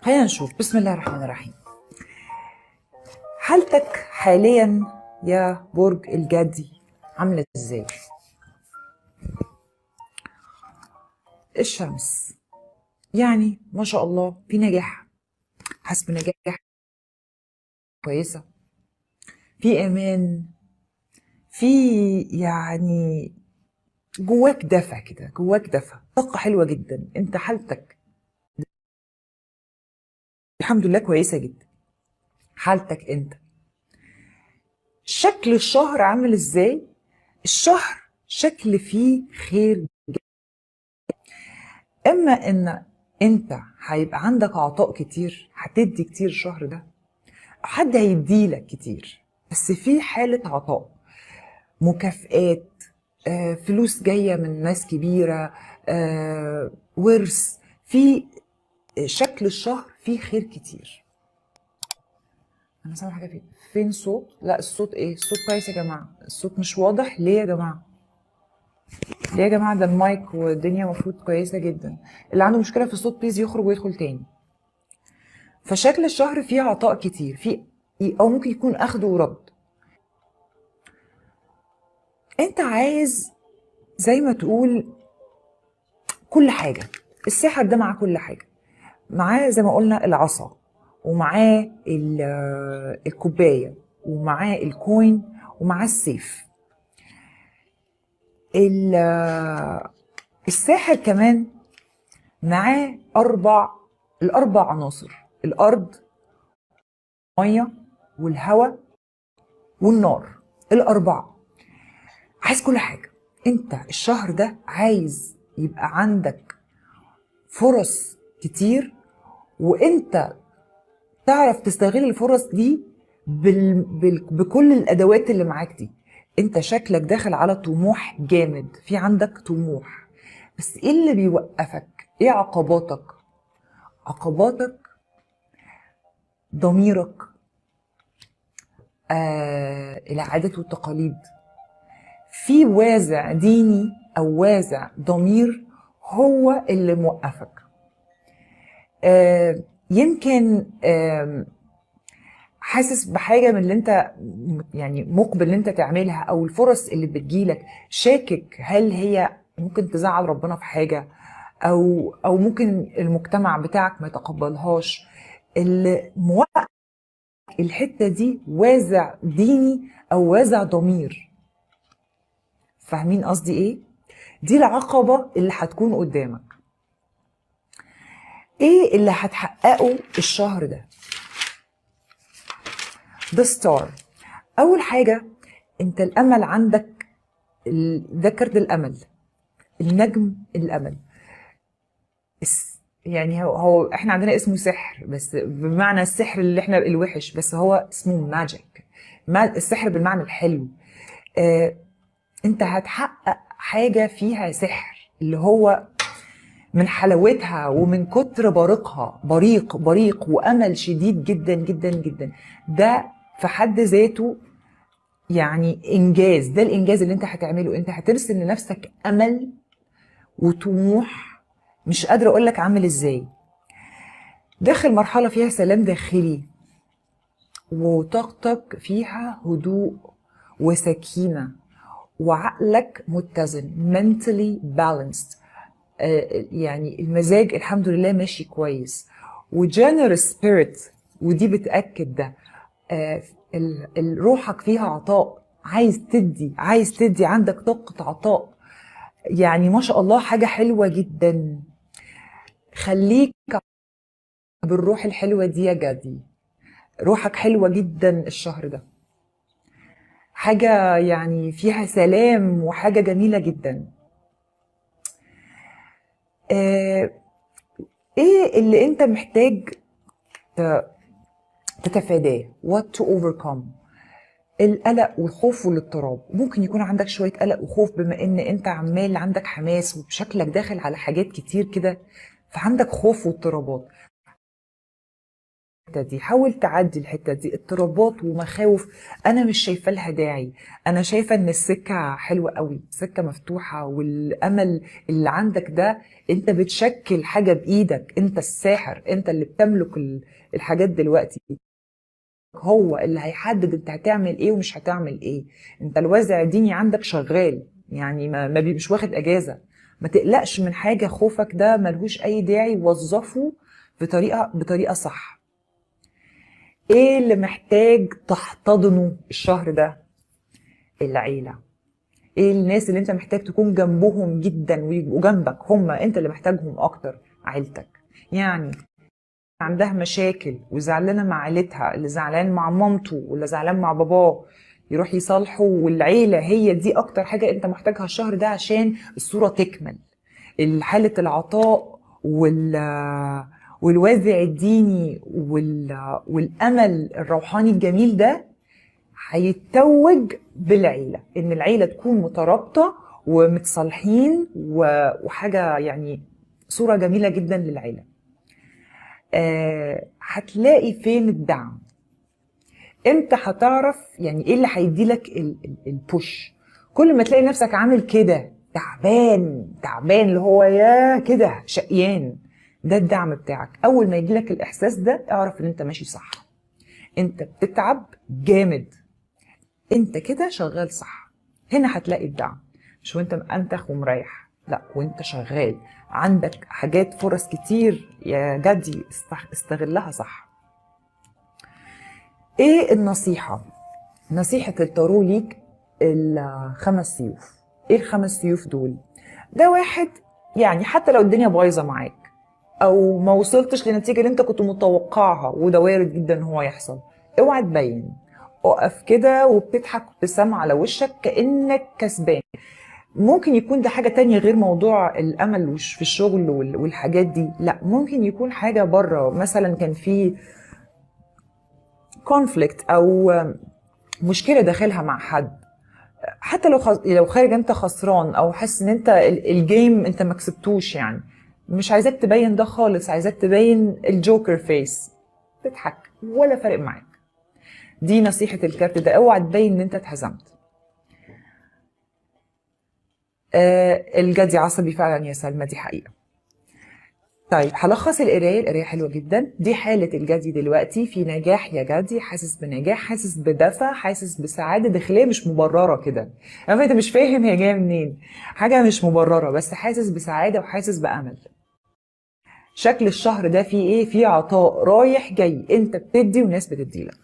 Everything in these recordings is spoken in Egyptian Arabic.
خلينا نشوف بسم الله الرحمن الرحيم حالتك حاليا يا برج الجدي عاملة ازاي الشمس يعني ما شاء الله في نجاح حاسس بنجاح كويسة في امان في يعني جواك دفى كده جواك دفى طاقة حلوة جدا انت حالتك الحمد لله كويسة جدا حالتك انت شكل الشهر عامل ازاي الشهر شكل فيه خير جدا. اما ان انت هيبقى عندك عطاء كتير هتدي كتير الشهر ده حد هيديلك كتير بس في حالة عطاء مكافآت آه، فلوس جاية من ناس كبيرة آه، ورث في شكل الشهر فيه خير كتير انا سامع حاجه فين فين صوت لا الصوت ايه الصوت كويس يا جماعه الصوت مش واضح ليه يا جماعه ليه يا جماعه ده المايك والدنيا المفروض كويسه جدا اللي عنده مشكله في الصوت بليز يخرج ويدخل تاني فشكل الشهر فيه عطاء كتير فيه او ممكن يكون اخد ورد انت عايز زي ما تقول كل حاجه السحر ده مع كل حاجه معاه زي ما قلنا العصا ومعاه ال- الكوبايه ومعاه الكوين ومعاه السيف ال- الساحر كمان معاه اربع الاربع عناصر الارض الميه والهواء والنار الاربعه عايز كل حاجه انت الشهر ده عايز يبقى عندك فرص كتير وانت تعرف تستغل الفرص دي بال... بال... بكل الادوات اللي معاك دي انت شكلك داخل على طموح جامد في عندك طموح بس ايه اللي بيوقفك ايه عقباتك عقباتك ضميرك آه العادات والتقاليد في وازع ديني او وازع ضمير هو اللي موقفك آه يمكن آم، حاسس بحاجه من اللي انت م- يعني مقبل ان انت تعملها او الفرص اللي بتجيلك شاكك هل هي ممكن تزعل ربنا في حاجه او او ممكن المجتمع بتاعك ما يتقبلهاش اللي موقف الحته دي وازع ديني او وازع ضمير فاهمين قصدي ايه دي العقبه اللي هتكون قدامك ايه اللي هتحققه الشهر ده ده ستار اول حاجه انت الامل عندك ال- ده كارت الامل النجم الامل الس- يعني هو, هو احنا عندنا اسمه سحر بس بمعنى السحر اللي احنا الوحش بس هو اسمه ماجيك ما السحر بالمعنى الحلو آه انت هتحقق حاجه فيها سحر اللي هو من حلاوتها ومن كتر بريقها بريق بريق وامل شديد جدا جدا جدا ده في حد ذاته يعني انجاز ده الانجاز اللي انت هتعمله انت هترسم لنفسك امل وطموح مش قادره اقول لك عامل ازاي داخل مرحله فيها سلام داخلي وطاقتك فيها هدوء وسكينه وعقلك متزن mentally balanced آه، يعني المزاج الحمد لله ماشي كويس وجنرال سبيريت ودي بتاكد ده آه، ال- ال- روحك فيها عطاء عايز تدي عايز تدي عندك طاقه عطاء يعني ما شاء الله حاجه حلوه جدا خليك بالروح الحلوه دي يا جدي روحك حلوه جدا الشهر ده حاجه يعني فيها سلام وحاجه جميله جدا آه، ايه اللي انت محتاج ت- تتفاداه what to overcome القلق والخوف والاضطراب ممكن يكون عندك شوية قلق وخوف بما ان انت عمال عندك حماس وبشكلك داخل على حاجات كتير كده فعندك خوف واضطرابات الحته دي حاول تعدي الحته دي اضطرابات ومخاوف انا مش شايفه لها داعي انا شايفه ان السكه حلوه قوي السكه مفتوحه والامل اللي عندك ده انت بتشكل حاجه بايدك انت الساحر انت اللي بتملك ال- الحاجات دلوقتي هو اللي هيحدد انت هتعمل ايه ومش هتعمل ايه انت الوازع الديني عندك شغال يعني ما ما بي- مش واخد اجازه ما تقلقش من حاجه خوفك ده ملهوش اي داعي وظفه بطريقه بطريقه صح ايه اللي محتاج تحتضنه الشهر ده العيله ايه الناس اللي انت محتاج تكون جنبهم جدا ويبقوا جنبك هم انت اللي محتاجهم اكتر عيلتك يعني عندها مشاكل وزعلانه مع عيلتها اللي زعلان مع مامته واللي زعلان مع باباه يروح يصالحوا والعيله هي دي اكتر حاجه انت محتاجها الشهر ده عشان الصوره تكمل حاله العطاء وال والوازع الديني وال... والامل الروحاني الجميل ده هيتوج بالعيله ان العيله تكون مترابطه ومتصالحين و... وحاجه يعني صوره جميله جدا للعيله آه، هتلاقي فين الدعم امتى هتعرف يعني ايه اللي هيديلك ال- ال- البوش كل ما تلاقي نفسك عامل كده تعبان تعبان اللي هو يا كده شقيان ده الدعم بتاعك اول ما يجيلك الاحساس ده اعرف ان انت ماشي صح انت بتتعب جامد انت كده شغال صح هنا هتلاقي الدعم مش وانت مأنتخ ومريح لا وانت شغال عندك حاجات فرص كتير يا جدي است- استغلها صح ايه النصيحة نصيحة التارو ليك الخمس سيوف ايه الخمس سيوف دول ده واحد يعني حتى لو الدنيا بايظة معاك او ما وصلتش للنتيجة اللي انت كنت متوقعها وده وارد جدا ان هو يحصل اوعى تبين اقف كده وبتضحك ابتسامة على وشك كأنك كسبان ممكن يكون ده حاجة تانية غير موضوع الأمل وش- في الشغل وال- والحاجات دي لا ممكن يكون حاجة بره مثلا كان في كونفليكت أو مشكلة داخلها مع حد حتى لو خز... لو خارج انت خسران او حاسس ان انت ال- الجيم انت ما كسبتوش يعني مش عايزاك تبين ده خالص عايزاك تبين الجوكر فيس تضحك ولا فارق معاك دي نصيحة الكارت ده اوعى تبين ان انت اتهزمت آه الجدي عصبي فعلا يا سلمى دي حقيقة طيب هلخص القرايه القرايه حلوه جدا دي حاله الجدي دلوقتي في نجاح يا جدي حاسس بنجاح حاسس بدفى حاسس بسعاده داخليه مش مبرره كده يعني انت مش فاهم هي جايه منين حاجه مش مبرره بس حاسس بسعاده وحاسس بامل شكل الشهر ده فيه ايه فيه عطاء رايح جاي انت بتدي وناس بتديلك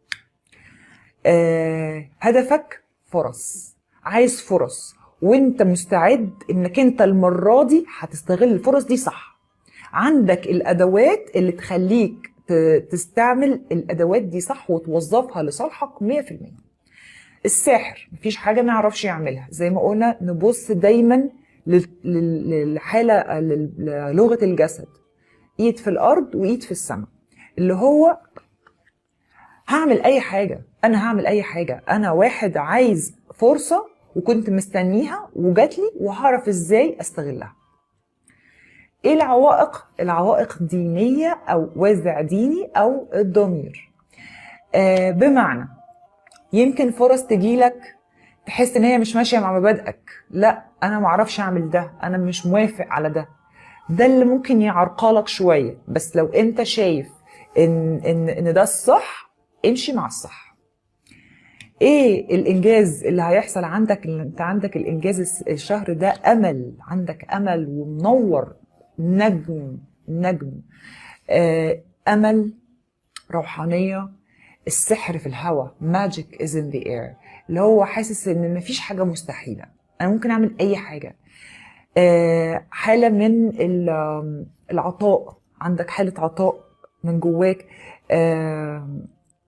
آه هدفك فرص عايز فرص وانت مستعد انك انت المره دي هتستغل الفرص دي صح عندك الادوات اللي تخليك ت- تستعمل الادوات دي صح وتوظفها لصالحك 100% الساحر مفيش حاجه ما يعرفش يعملها زي ما قلنا نبص دايما لل- لل- للحاله لل- للغه الجسد ايد في الارض وايد في السماء اللي هو هعمل اي حاجه انا هعمل اي حاجه انا واحد عايز فرصه وكنت مستنيها وجات لي وهعرف ازاي استغلها ايه العوائق العوائق دينيه او وازع ديني او الضمير آه بمعنى يمكن فرص تجيلك تحس ان هي مش ماشيه مع مبادئك لا انا معرفش اعمل ده انا مش موافق على ده ده اللي ممكن يعرقلك شويه بس لو انت شايف ان ان ان ده الصح امشي مع الصح ايه الانجاز اللي هيحصل عندك اللي انت عندك الانجاز الس- الشهر ده امل عندك امل ومنور نجم نجم آه امل روحانيه السحر في الهواء magic is in the air اللي هو حاسس ان مفيش حاجه مستحيله انا ممكن اعمل اي حاجه آه، حاله من ال- آم، العطاء عندك حاله عطاء من جواك آم،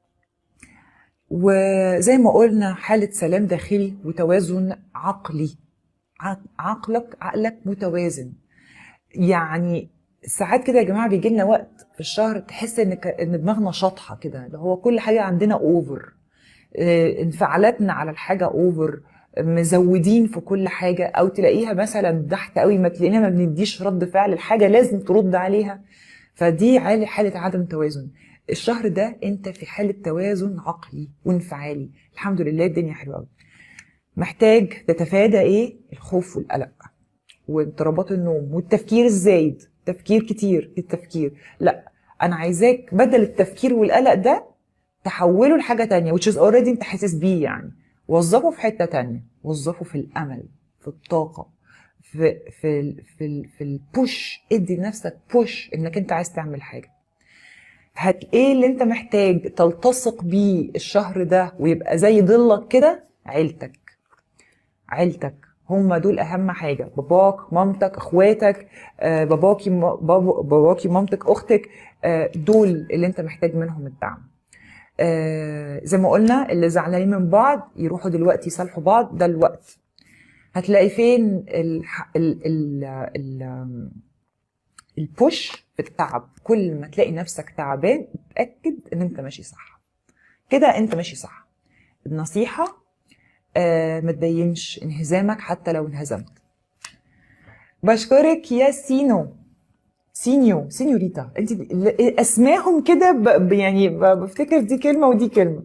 وزي ما قلنا حاله سلام داخلي وتوازن عقلي عق- عقلك عقلك متوازن يعني ساعات كده يا جماعه بيجي لنا وقت في الشهر تحس ان ك- ان دماغنا شاطحه كده اللي هو كل حاجه عندنا اوفر انفعالاتنا على الحاجه اوفر مزودين في كل حاجه او تلاقيها مثلا تحت قوي ما تلاقينا ما بنديش رد فعل الحاجه لازم ترد عليها فدي عالي حاله عدم توازن الشهر ده انت في حاله توازن عقلي وانفعالي الحمد لله الدنيا حلوه قوي محتاج تتفادى ايه الخوف والقلق واضطرابات النوم والتفكير الزايد تفكير كتير التفكير لا انا عايزاك بدل التفكير والقلق ده تحوله لحاجه تانية which is already انت حاسس بيه يعني وظفه في حته تانية وظفه في الامل في الطاقه في في ال في ال في البوش ادي لنفسك بوش انك انت عايز تعمل حاجه هت ايه اللي انت محتاج تلتصق بيه الشهر ده ويبقى زي ضلك كده عيلتك عيلتك هم دول اهم حاجه باباك مامتك اخواتك آه، باباكي م- بابا- باباكي مامتك اختك آه، دول اللي انت محتاج منهم الدعم آه، زي ما قلنا اللي زعلانين من بعض يروحوا دلوقتي يصالحوا بعض ده الوقت هتلاقي فين الح... ال... ال... ال... البوش في التعب كل ما تلاقي نفسك تعبان اتاكد ان انت ماشي صح كده انت ماشي صح النصيحه آه ما تبينش انهزامك حتى لو انهزمت بشكرك يا سينو سينيو سينيوريتا انت ال- اسماهم كده ب... ب- يعني ب... بفتكر دي كلمه ودي كلمه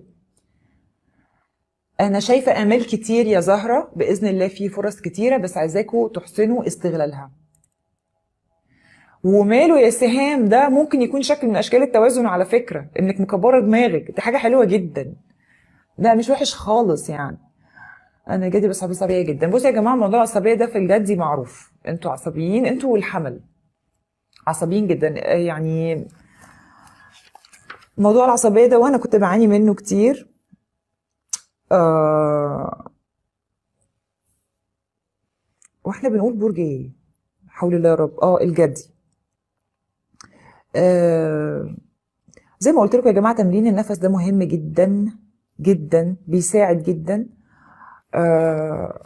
انا شايفه امال كتير يا زهره باذن الله في فرص كتيره بس عايزاكم تحسنوا استغلالها وماله يا سهام ده ممكن يكون شكل من اشكال التوازن على فكره انك مكبره دماغك دي حاجه حلوه جدا لا مش وحش خالص يعني انا جدي بس عصبيه جدا بصوا يا جماعه موضوع العصبيه ده في الجدي معروف انتوا عصبيين انتوا والحمل عصبيين جدا يعني موضوع العصبيه ده وانا كنت بعاني منه كتير آه واحنا بنقول برج ايه حول الله يا رب اه الجدي آه زي ما قلت لكم يا جماعه تمرين النفس ده مهم جدا جدا بيساعد جدا آه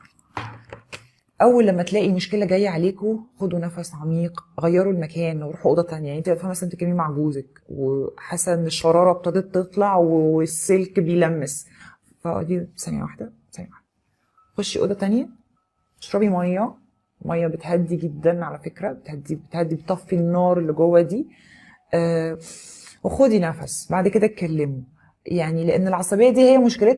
اول لما تلاقي مشكله جايه عليكم خدوا نفس عميق غيروا المكان وروحوا اوضه تانية يعني انت فاهمه مثلا بتتكلمي مع جوزك وحاسه ان الشراره ابتدت تطلع والسلك بيلمس فدي ثانيه واحده ثانيه واحده خشي اوضه تانية اشربي ميه ميه بتهدي جدا على فكره بتهدي بتهدي بتطفي النار اللي جوه دي آه وخدي نفس بعد كده اتكلموا يعني لان العصبيه دي هي مشكلتها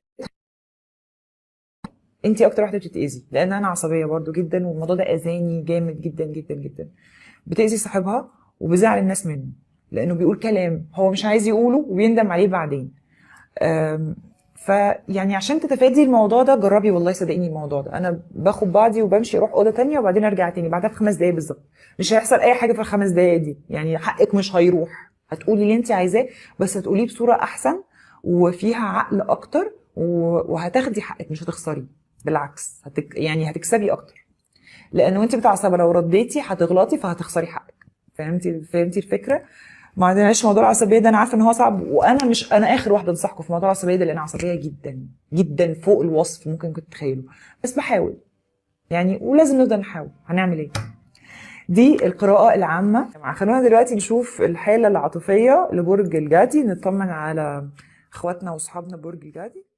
انت اكتر واحده بتتاذي لان انا عصبيه برضو جدا والموضوع ده اذاني جامد جدا جدا جدا بتاذي صاحبها وبزعل الناس منه لانه بيقول كلام هو مش عايز يقوله وبيندم عليه بعدين أم، فيعني عشان تتفادي الموضوع ده جربي والله صدقيني الموضوع ده انا باخد بعضي وبمشي اروح اوضه تانية وبعدين ارجع تاني بعدها بخمس دقايق بالظبط مش هيحصل اي حاجه في الخمس دقايق دي يعني حقك مش هيروح هتقولي اللي انت عايزاه بس هتقوليه بصوره احسن وفيها عقل اكتر و- وهتاخدي حقك مش هتخسري بالعكس هتك يعني هتكسبي اكتر لان وانت متعصبه لو رديتي هتغلطي فهتخسري حقك فهمتي فهمتي الفكره ما عندناش موضوع العصبيه ده انا عارفه ان هو صعب وانا مش انا اخر واحده انصحكم في موضوع العصبيه ده لان عصبيه جدا جدا فوق الوصف ممكن كنت تتخيلوا بس بحاول يعني ولازم نفضل نحاول هنعمل ايه دي القراءة العامة خلونا دلوقتي نشوف الحالة العاطفية لبرج الجدي نطمن على اخواتنا واصحابنا برج الجدي